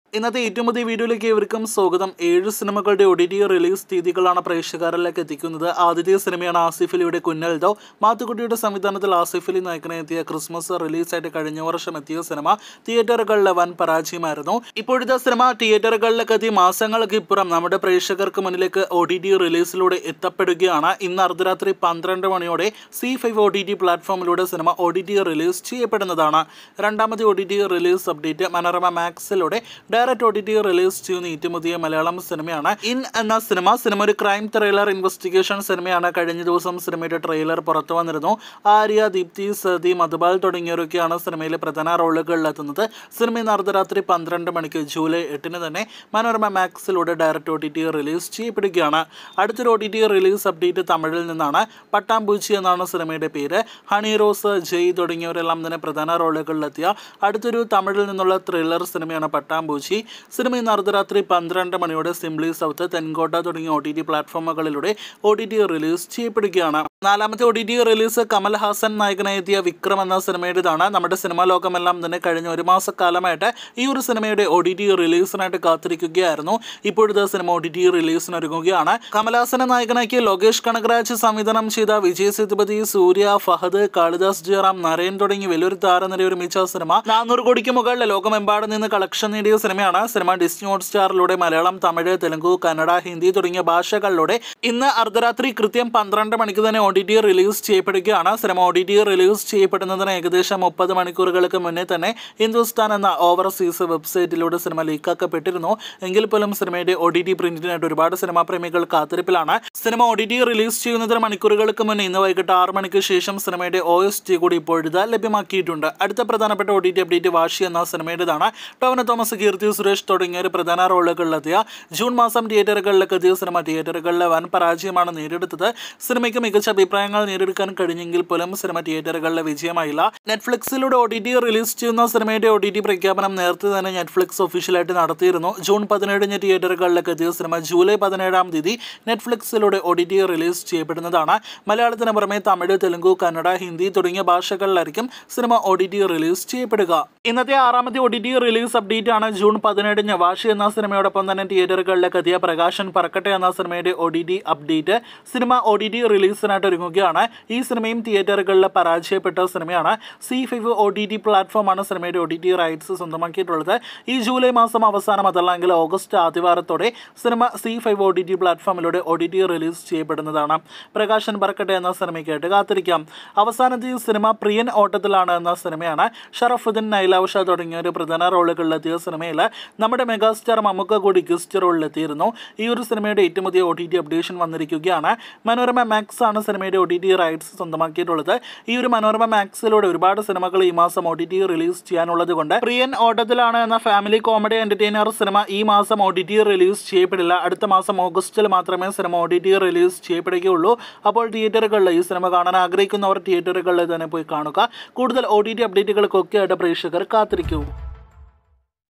ഇന്നത്തെ ഏറ്റവും പുതിയ വീഡിയോയിലേക്ക് ഇവർക്കും സ്വാഗതം ഏഴ് സിനിമകളുടെ ഒ ടി ടി റിലീസ് തീയതികളാണ് പ്രേക്ഷകരിലേക്ക് എത്തിക്കുന്നത് ആദ്യത്തെ സിനിമയാണ് ആസിഫ് അലിയുടെ കുന്നൽ ദോ മാത്തുക്കുട്ടിയുടെ സംവിധാനത്തിൽ ആസിഫ് അലി നായകനെ എത്തിയ ക്രിസ്മസ് റിലീസായിട്ട് കഴിഞ്ഞ വർഷം എത്തിയ സിനിമ തിയേറ്ററുകളിലെ വൻ പരാജയമായിരുന്നു ഇപ്പോഴത്തെ സിനിമ തിയേറ്ററുകളിലേക്ക് എത്തി മാസങ്ങൾക്ക് ഇപ്പുറം നമ്മുടെ പ്രേക്ഷകർക്ക് മുന്നിലേക്ക് ഒ ടി ടി റിലീസിലൂടെ എത്തപ്പെടുകയാണ് ഇന്ന് അർദ്ധരാത്രി പന്ത്രണ്ട് മണിയോടെ Zee five O T T പ്ലാറ്റ്ഫോമിലൂടെ സിനിമ ഒ ടി ടി റിലീസ് ചെയ്യപ്പെടുന്നതാണ് രണ്ടാമത്തെ O T T release update Manorama മാക്സിലൂടെ direct O T T release ചെയ്യുന്ന ഏറ്റവും പുതിയ മലയാളം സിനിമയാണ് ഇൻ എന്ന സിനിമ സിനിമ ഒരു ക്രൈം ത്രില്ലർ ഇൻവെസ്റ്റിഗേഷൻ സിനിമയാണ് കഴിഞ്ഞ ദിവസം സിനിമയുടെ ട്രെയിലർ പുറത്തു വന്നിരുന്നു ആര്യ ദീപ്തി സതി മധുബാൽ തുടങ്ങിയവരൊക്കെയാണ് സിനിമയിലെ പ്രധാന റോളുകളിലെത്തുന്നത് സിനിമ ഇന്ന് അർദ്ധരാത്രി പന്ത്രണ്ട് മണിക്ക് ജൂലൈ എട്ടിന് തന്നെ മനോരമ മാക്സിലൂടെ direct O T T release ചെയ്യപ്പെടുകയാണ് അടുത്തൊരു O T T release update തമിഴിൽ നിന്നാണ് പട്ടാമ്പൂച്ചി എന്നാണ് സിനിമയുടെ പേര് ഹണി റോസ് ജയ് തുടങ്ങിയവരെല്ലാം തന്നെ പ്രധാന റോളുകളിലെത്തിയ അടുത്തൊരു തമിഴിൽ നിന്നുള്ള ത്രില്ലർ സിനിമയാണ് പട്ടാമ്പൂച്ചി സിനിമ ഇന്ന് അർദ്ധരാത്രി പന്ത്രണ്ട് മണിയോടെ സിംപ്ലി സൗത്ത് തെൻകോട്ട തുടങ്ങിയ ഒ ടി ടി പ്ലാറ്റ്ഫോമുകളിലൂടെ ഒ ടി ടി റിലീസ് ചെയ്യപ്പെടുകയാണ് നാലാമത്തെ O T T release Kamal Haasan നായകനായി എത്തിയ വിക്രം എന്ന സിനിമയുടേതാണ് നമ്മുടെ സിനിമാ ലോകമെല്ലാം തന്നെ കഴിഞ്ഞ ഒരു മാസക്കാലമായിട്ട് ഈ ഒരു സിനിമയുടെ ഒ ടി ടി റിലീസിനായിട്ട് കാത്തിരിക്കുകയായിരുന്നു ഇപ്പോഴത്തെ സിനിമ ഒ ടി ടി റിലീസിന് ഒരുങ്ങുകയാണ് കമൽഹാസനെ നായകനാക്കി ലോകേഷ് കനകരാജ് സംവിധാനം ചെയ്ത വിജയ് സേതുപതി സൂര്യ ഫഹദ് കാളിദാസ് ജയറാം നരേൻ തുടങ്ങി വലിയൊരു താരനിര ഒരുമിച്ച സിനിമ നാനൂറ് കോടിക്ക് മുകളിൽ ലോകമെമ്പാടും നിന്ന് കളക്ഷൻ നേടിയ സിനിമയാണ് സിനിമ ഡിസ്നി ഹോട്ട് സ്റ്റാറിലൂടെ മലയാളം തമിഴ് തെലുങ്കു കന്നഡ ഹിന്ദി തുടങ്ങിയ ഭാഷകളിലൂടെ ഇന്ന് അർദ്ധരാത്രി കൃത്യം പന്ത്രണ്ട് മണിക്ക് തന്നെ ഒ ടി ടി റിലീസ് ചെയ്യപ്പെടുകയാണ് സിനിമ ഒ ടി ടി റിലീസ് ചെയ്യപ്പെടുന്നതിന് ഏകദേശം മുപ്പത് മണിക്കൂറുകൾക്ക് മുന്നേ തന്നെ ഹിന്ദുസ്ഥാൻ എന്ന ഓവർസീസ് വെബ്സൈറ്റിലൂടെ സിനിമ ലീക്കാക്കപ്പെട്ടിരുന്നു എങ്കിൽ പോലും സിനിമയുടെ ഒ ടി ടി പ്രിന്റിനായിട്ട് ഒരുപാട് സിനിമാ പ്രേമികൾ കാത്തിരിപ്പിലാണ് സിനിമ ഒ ടി ടി റിലീസ് ചെയ്യുന്നതിന് മണിക്കൂറുകൾക്ക് മുന്നേ ഇന്ന് വൈകിട്ട് ആറ് മണിക്ക് ശേഷം സിനിമയുടെ ഒ എസ് ടി കൂടി ഇപ്പോഴിതാ ലഭ്യമാക്കിയിട്ടുണ്ട് അടുത്ത പ്രധാനപ്പെട്ട O T T update Vaashi എന്ന സിനിമയുടേതാണ് ടോവിനോ തോമസ് കീർത്തി സുരേഷ് തുടങ്ങിയ ഒരു പ്രധാന റോളുകളിലെത്തിയ ജൂൺ മാസം തിയേറ്ററുകളിലേക്ക് എത്തിയ സിനിമ തിയേറ്ററുകളിലെ വൻ പരാജയമാണ് നേരിടുത്തത് സിനിമയ്ക്ക് മികച്ച അഭിപ്രായങ്ങൾ നേടിയെടുക്കാൻ കഴിഞ്ഞെങ്കിൽ പോലും സിനിമ തിയേറ്ററുകളിലെ വിജയമായില്ല നെറ്റ്ഫ്ലിക്സിലൂടെ ഒ ടി ടി റിലീസ് ചെയ്യുന്ന സിനിമയുടെ ഒ ടി ടി പ്രഖ്യാപനം നേരത്തെ തന്നെ നെറ്റ്ഫ്ലിക്സ് ഒഫീഷ്യലായിട്ട് നടത്തിയിരുന്നു ജൂൺ പതിനേഴിന് തിയേറ്ററുകളിലേക്ക് എത്തിയ സിനിമ ജൂലൈ പതിനേഴാം തീയതി നെറ്റ്ഫ്ലിക്സിലൂടെ ഒ ടി ടി റിലീസ് ചെയ്യപ്പെടുന്നതാണ് മലയാളത്തിന് പുറമെ തമിഴ് തെലുങ്കു കന്നഡ ഹിന്ദി തുടങ്ങിയ ഭാഷകളിലായിരിക്കും സിനിമ ഒ ടി ടി റിലീസ് ചെയ്യപ്പെടുക ഇന്നത്തെ ആറാമത്തെ O T T release update ആണ് ജൂൺ പതിനേഴിന് വാശി എന്ന സിനിമയോടൊപ്പം തന്നെ തിയേറ്ററുകളിലേക്ക് എത്തിയ പ്രകാശൻ പറക്കട്ടെ എന്ന സിനിമയുടെ ഒ ടി ടി അപ്ഡേറ്റ് സിനിമ ഒ ടി ടി റിലീസിനായിട്ട് ഒരുങ്ങുകയാണ് ഈ സിനിമയും തിയേറ്ററുകളിൽ പരാജയപ്പെട്ട സിനിമയാണ് C five O T T പ്ലാറ്റ്ഫോമാണ് സിനിമയുടെ ഒ ടി ടി റൈറ്റ്സ് സ്വന്തമാക്കിയിട്ടുള്ളത് ഈ ജൂലൈ മാസം അവസാനം അതല്ലെങ്കിൽ ഓഗസ്റ്റ് ആദ്യവാരത്തോടെ സിനിമ C five O T T പ്ലാറ്റ്ഫോമിലൂടെ ഒ ടി ടി റിലീസ് ചെയ്യപ്പെടുന്നതാണ് പ്രകാശൻ പറക്കട്ടെ എന്ന സിനിമയ്ക്കായിട്ട് കാത്തിരിക്കാം അവസാനത്തെ ഈ സിനിമ പ്രിയൻ ഓട്ടത്തിലാണ് എന്ന സിനിമയാണ് ഷറഫുദ്ദീൻ നൈലാവുഷ തുടങ്ങിയ ഒരു പ്രധാന റോളുകളിലെത്തിയ സിനിമയിൽ നമ്മുടെ മെഗാസ്റ്റാർ മമ്മൂക്ക കൂടി ഗസ്റ്റ് റോളിലെത്തിയിരുന്നു ഈ ഒരു സിനിമയുടെ ഏറ്റവും പുതിയ ഒ ടി ടി അപ്ഡേഷൻ വന്നിരിക്കുകയാണ് മനോരമ മാക്സ് ആണ് സിനിമയുടെ ഒ ടി ടി റൈറ്റ്സ് സ്വന്തമാക്കിയിട്ടുള്ളത് ഈ ഒരു മനോരമ മാക്സിലൂടെ ഒരുപാട് സിനിമകൾ ഈ മാസം ഒ ടി ടി റിലീസ് ചെയ്യാനുള്ളത് കൊണ്ട് പ്രിയൻ ഓട്ടത്തിലാണ് എന്ന ഫാമിലി കോമഡി എന്റർടൈനർ സിനിമ ഈ മാസം ഒ ടി ടി റിലീസ് ചെയ്യപ്പെടില്ല അടുത്ത മാസം ഓഗസ്റ്റിൽ മാത്രമേ സിനിമ ഒ ടി ടി റിലീസ് ചെയ്യപ്പെടുകയുള്ളൂ അപ്പോൾ തിയേറ്ററുകളിൽ ഈ സിനിമ കാണാൻ ആഗ്രഹിക്കുന്നവർ തിയേറ്ററുകളിൽ തന്നെ പോയി കാണുക കൂടുതൽ ഒ ടി ടി അപ്ഡേറ്റുകൾക്കൊക്കെ ആയിട്ട് പ്രേക്ഷകർ കാത്തിരിക്കൂ